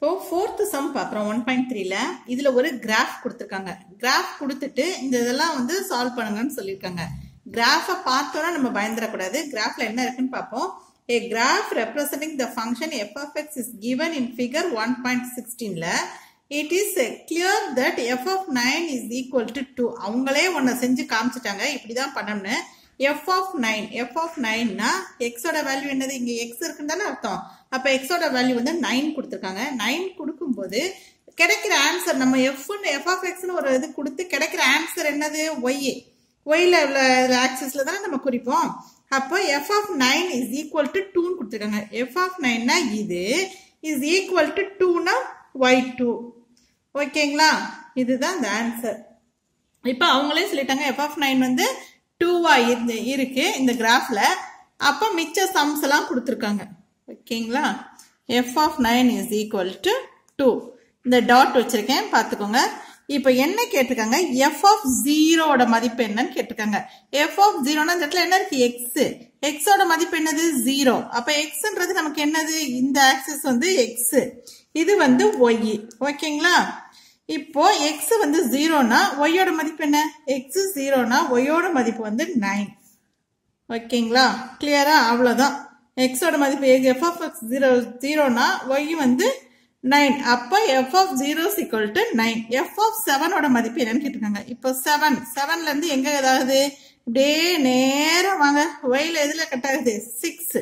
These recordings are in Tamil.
இப்போ ஃபோர்த்து சம் பார்க்குறோம் ஒன் பாயிண்ட் த்ரீல இதில் ஒரு கிராஃப் கொடுத்துருக்காங்க கிராஃப் கொடுத்துட்டு இந்த இதெல்லாம் வந்து சால்வ் பண்ணுங்கன்னு சொல்லியிருக்காங்க கிராஃபை பார்த்தோன்னா நம்ம பயந்துடக்கூடாது கிராஃப்ல என்ன இருக்குன்னு பார்ப்போம் A graph representing the function f of x is given in figure 1.16ல it is uh, clear that f of 9 is equal to 2 அவங்களே ஒன்றை செஞ்சு காமிச்சிட்டாங்க இப்படிதான் பண்ணணும்னு f of 9 f of 9னா x ஓட வேல்யூ என்னது இங்க x இருக்குன்னு தானே அர்த்தம் அப்ப x ஓட வேல்யூ வந்து 9 கொடுத்துருக்காங்க 9 கொடுக்கும்போது கிடைக்கிற ஆன்சர் நம்ம f f of xன்னு ஒரு இது கொடுத்து கிடைக்கிற ஆன்சர் என்னது y ஒய்ல உள்ள ஆக்சிஸ்ல தானே நம்ம குறிப்போம் அப்போ F of nine is equal to டூன்னு கொடுத்துருக்காங்க எஃப் ஆஃப் நைன்னா இது இஸ் ஈக்குவல் டு டூனா ஒய் டூ ஓகேங்களா இதுதான் இந்த ஆன்சர் இப்போ அவங்களே சொல்லிட்டாங்க எஃப் ஆஃப் நைன் வந்து டூவா இருந்து இருக்கு இந்த கிராஃப்ல அப்போ மிச்ச சம்ஸ் எல்லாம் கொடுத்துருக்காங்க ஓகேங்களா F of nine is equal to two இந்த டாட் வச்சிருக்கேன் பார்த்துக்கோங்க இப்போ என்ன கேட்டிருக்காங்க எஃப் ஆஃப் ஜீரோட மதிப்பு என்னன்னு கேட்டிருக்காங்க எஃப் ஆஃப் ஜீரோனா இந்த இடத்துல என்ன இருக்கு எக்ஸ் எக்ஸோட மதிப்பு என்னது ஜீரோ அப்ப எக்ஸ்ன்றது நமக்கு என்னது இந்த ஆக்சிஸ் வந்து எக்ஸ் இது வந்து ஒய் ஓகேங்களா இப்போ எக்ஸ் வந்து ஜீரோனா ஒய்யோட மதிப்பு என்ன எக்ஸ் ஜீரோனா ஒய்யோட மதிப்பு வந்து நைன் ஓகேங்களா கிளியரா அவ்வளோதான் எக்ஸோட மதிப்பு எஃப் ஆஃப் எக்ஸ் ஜீரோ ஜீரோனா ஒய் வந்து நைன் அப்போ F of zero equal to nine F of செவனோட மதிப்பு என்னன்னு கேட்டிருக்காங்க இப்போ செவன் செவன்ல இருந்து எங்க ஏதாவது இப்படியே நேரம் வாங்க ஒயில எதுல கட் ஆகுது சிக்ஸ்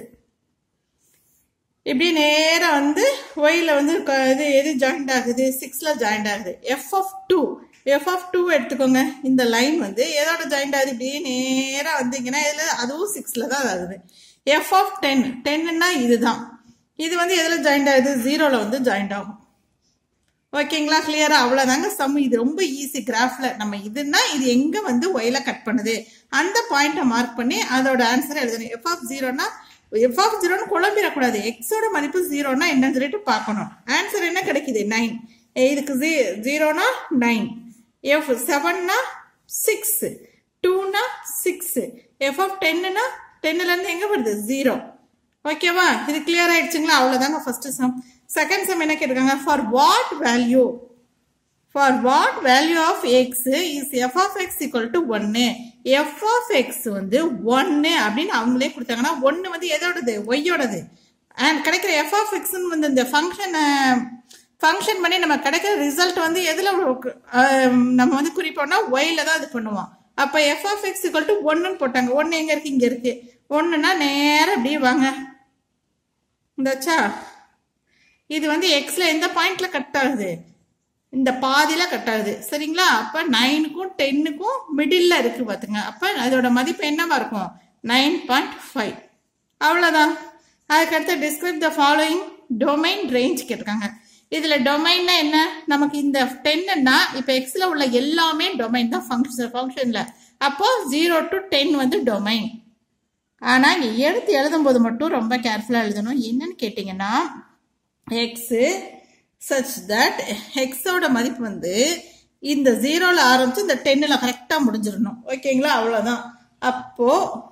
இப்படி நேரம் வந்து ஒயில வந்து இது எது ஜாயிண்ட் ஆகுது சிக்ஸ்ல ஜாயிண்ட் ஆகுது F of two F of two எடுத்துக்கோங்க இந்த லைன் வந்து எதோட ஜாயிண்ட் ஆகுது இப்படியே நேரம் வந்தீங்கன்னா இதுல அதுவும் சிக்ஸ்ல தான் ஆகுது எஃப் ஆஃப் டென் டென்னுன்னா இதுதான் இது வந்து எதில் ஜாயிண்ட் ஆகுது ஜீரோவில் வந்து ஜாயிண்ட் ஆகும் ஓகேங்களா கிளியரா அவ்வளோதாங்க சம் இது ரொம்ப ஈஸி கிராஃப்ல நம்ம இதுன்னா இது எங்க வந்து ஒயில கட் பண்ணுது அந்த பாயிண்ட்டை மார்க் பண்ணி அதோட ஆன்சரை எழுதணும் எஃப் ஆஃப் ஜீரோனா எஃப் ஆஃப் ஜீரோன்னு குழம்பிடக்கூடாது எக்ஸோட மதிப்பு ஜீரோனா என்னன்னு சொல்லிட்டு பார்க்கணும் ஆன்சர் என்ன கிடைக்குது நைன் இதுக்கு ஜீ ஜீரோனா நைன் எஃப் செவன்னா சிக்ஸ் டூனா சிக்ஸ் எஃப் ஆஃப் டென்னுனா டென்னுலேருந்து எங்கே வருது ஜீரோ ஓகேவா இது கிளியர் ஆயிடுச்சுங்களா அவ்வளோதாங்க ஃபர்ஸ்ட் சம் செகண்ட் சம் என்ன கேட்டிருக்காங்க for what value for what value of X is F of X equal to ஒன்று எஃப் ஆஃப் எக்ஸ் வந்து ஒன்று அப்படின்னு அவங்களே கொடுத்தாங்கன்னா ஒன்று வந்து எதோடது ஒய்யோடது அண்ட் கிடைக்கிற எஃப் ஆஃப் எக்ஸ்ன்னு வந்து இந்த ஃபங்க்ஷனை ஃபங்க்ஷன் பண்ணி நம்ம கிடைக்கிற ரிசல்ட் வந்து எதில் நம்ம வந்து குறிப்போம்னா ஒய்ல தான் இது பண்ணுவோம் அப்போ F of X equal to ஒன்றுன்னு போட்டாங்க ஒன்று எங்கே இருக்கு இங்கே இருக்கு ஒன்றுனா நேரம் அப்படியே வாங்க இந்தாச்சா இது வந்து எக்ஸ்ல எந்த பாயிண்ட்ல கட் ஆகுது இந்த பாதியில கட் ஆகுது சரிங்களா அப்ப நைனுக்கும் டென்னுக்கும் மிடில் இருக்கு பாத்துங்க அப்ப அதோட மதிப்பு என்னவா இருக்கும் நைன் பாயிண்ட் ஃபைவ் அவ்வளோதான் அதுக்கடுத்து describe the following domain range கேட்டிருக்காங்க இதுல டொமைன்னா என்ன நமக்கு இந்த டென்னுன்னா இப்போ எக்ஸ்ல உள்ள எல்லாமே டொமைன் தான் ஃபங்க்ஷன் ஃபங்க்ஷன்ல அப்போ ஜீரோ டு டென் வந்து டொமைன் ஆனால் இங்கே எடுத்து எழுதும்போது மட்டும் ரொம்ப கேர்ஃபுல்லாக எழுதணும் என்னன்னு கேட்டிங்கன்னா எக்ஸு சச் தட் எக்ஸோட மதிப்பு வந்து இந்த ஜீரோவில் ஆரம்பித்து இந்த டென்னில் கரெக்டாக முடிஞ்சிடணும் ஓகேங்களா அவ்வளோதான் அப்போது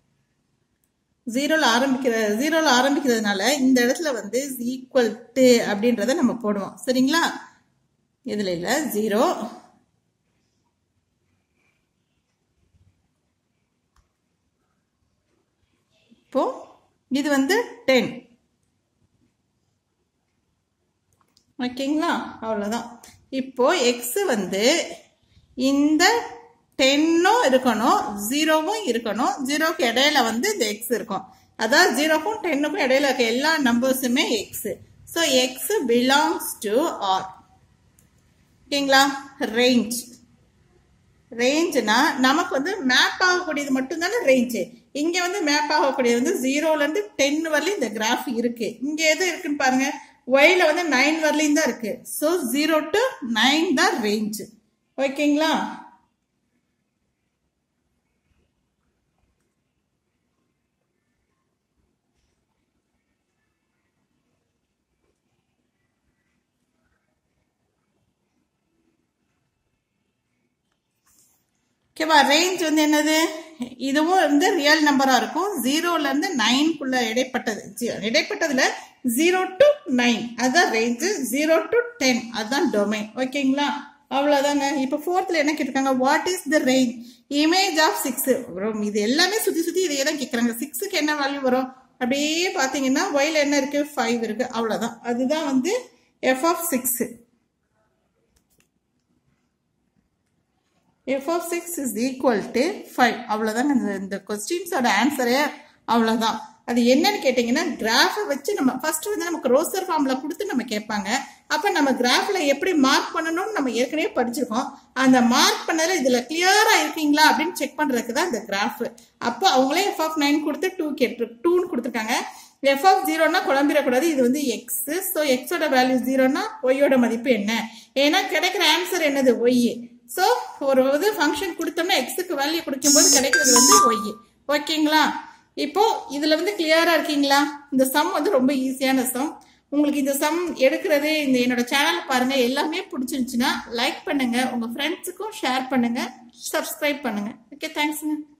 ஜீரோவில் ஆரம்பிக்கிற ஜீரோவில் ஆரம்பிக்கிறதுனால இந்த இடத்துல வந்து ஈக்குவல் டு அப்படின்றத நம்ம போடுவோம் சரிங்களா இதில் இல்லை ஜீரோ இப்போ இது வந்து டென் ஓகேங்களா அவ்வளோதான் இப்போ எக்ஸ் வந்து இந்த டென்னும் இருக்கணும் ஜீரோவும் இருக்கணும் ஜீரோக்கு இடையில வந்து இந்த எக்ஸ் இருக்கும் அதாவது ஜீரோக்கும் டென்னுக்கும் இடையில இருக்க எல்லா நம்பர்ஸுமே X so X belongs to R ஓகேங்களா ரேஞ்ச் ரேஞ்சுனா நமக்கு வந்து மேப் ஆகக்கூடியது மட்டும்தானே ரேஞ்சு இங்க வந்து மேப் ஆகக்கூடியது வந்து ஜீரோல இருந்து டென் வரலையும் இந்த கிராஃப் இருக்கு இங்க எது இருக்குன்னு பாருங்க ஒய்ல வந்து நைன் வரலையும் தான் இருக்கு ஸோ ஜீரோ டு நைன் தான் ரேஞ்ச் ஓகேங்களா ஓகேவா ரேஞ்ச் வந்து என்னது இதுவும் வந்து ரியல் நம்பரா இருக்கும் ஜீரோல இருந்து நைன்குள்ள இடைப்பட்டது ஜி- இடைப்பட்டதுல ஜீரோ டு நைன் அதுதான் ரேஞ்சு ஜீரோ டு டென் அதுதான் டொமைன் ஓகேங்களா அவ்வளோதாங்க இப்போ ஃபோர்த்தில் என்ன கேட்டிருக்காங்க what is the range image of six வரும் இது எல்லாமே சுற்றி சுற்றி இதையே தான் கேட்குறாங்க சிக்ஸுக்கு என்ன வேல்யூ வரும் அப்படியே பார்த்தீங்கன்னா ஒயில் என்ன இருக்கு ஃபைவ் இருக்கு அவ்வளோதான் அதுதான் வந்து F of six F of six is equal to five அவ்வளோதாங்க இந்த இந்த கொஸ்டின்ஸோட ஆன்சரே அவ்வளோதான் அது என்னன்னு கேட்டிங்கன்னா கிராஃபை வச்சு நம்ம ஃபர்ஸ்ட் வந்து நமக்கு ரோசர் ஃபார்மில் கொடுத்து நம்ம கேட்பாங்க அப்போ நம்ம கிராஃபில் எப்படி மார்க் பண்ணணும்னு நம்ம ஏற்கனவே படிச்சிருக்கோம் அந்த மார்க் பண்ணதில் இதில் கிளியராக இருக்கீங்களா அப்படின்னு செக் பண்ணுறதுக்கு தான் இந்த கிராஃப் அப்போ அவங்களே எஃப் ஆஃப் நைன் கொடுத்து டூ கேட்டு டூன்னு கொடுத்துருக்காங்க எஃப் ஆஃப் ஜீரோனா குழம்பிடக்கூடாது இது வந்து எக்ஸ் ஸோ எக்ஸோட வேல்யூ ஜீரோனா ஒய்யோட மதிப்பு என்ன ஏன்னா கிடைக்கிற ஆன்சர் என்னது ஒய் ஸோ ஒரு இது ஃபங்க்ஷன் கொடுத்தோம்னா எக்ஸுக்கு வேல்யூ கொடுக்கும்போது கிடைக்கிறது வந்து ஒய் ஓகேங்களா இப்போ இதுல வந்து கிளியரா இருக்கீங்களா இந்த சம் வந்து ரொம்ப ஈஸியான சம் உங்களுக்கு இந்த சம் எடுக்கிறது இந்த என்னோட சேனல் பாருங்க எல்லாமே பிடிச்சிருந்துச்சுன்னா லைக் பண்ணுங்க உங்க ஃப்ரெண்ட்ஸுக்கும் ஷேர் பண்ணுங்க சப்ஸ்கிரைப் பண்ணுங்க ஓகே தேங்க்ஸுங்க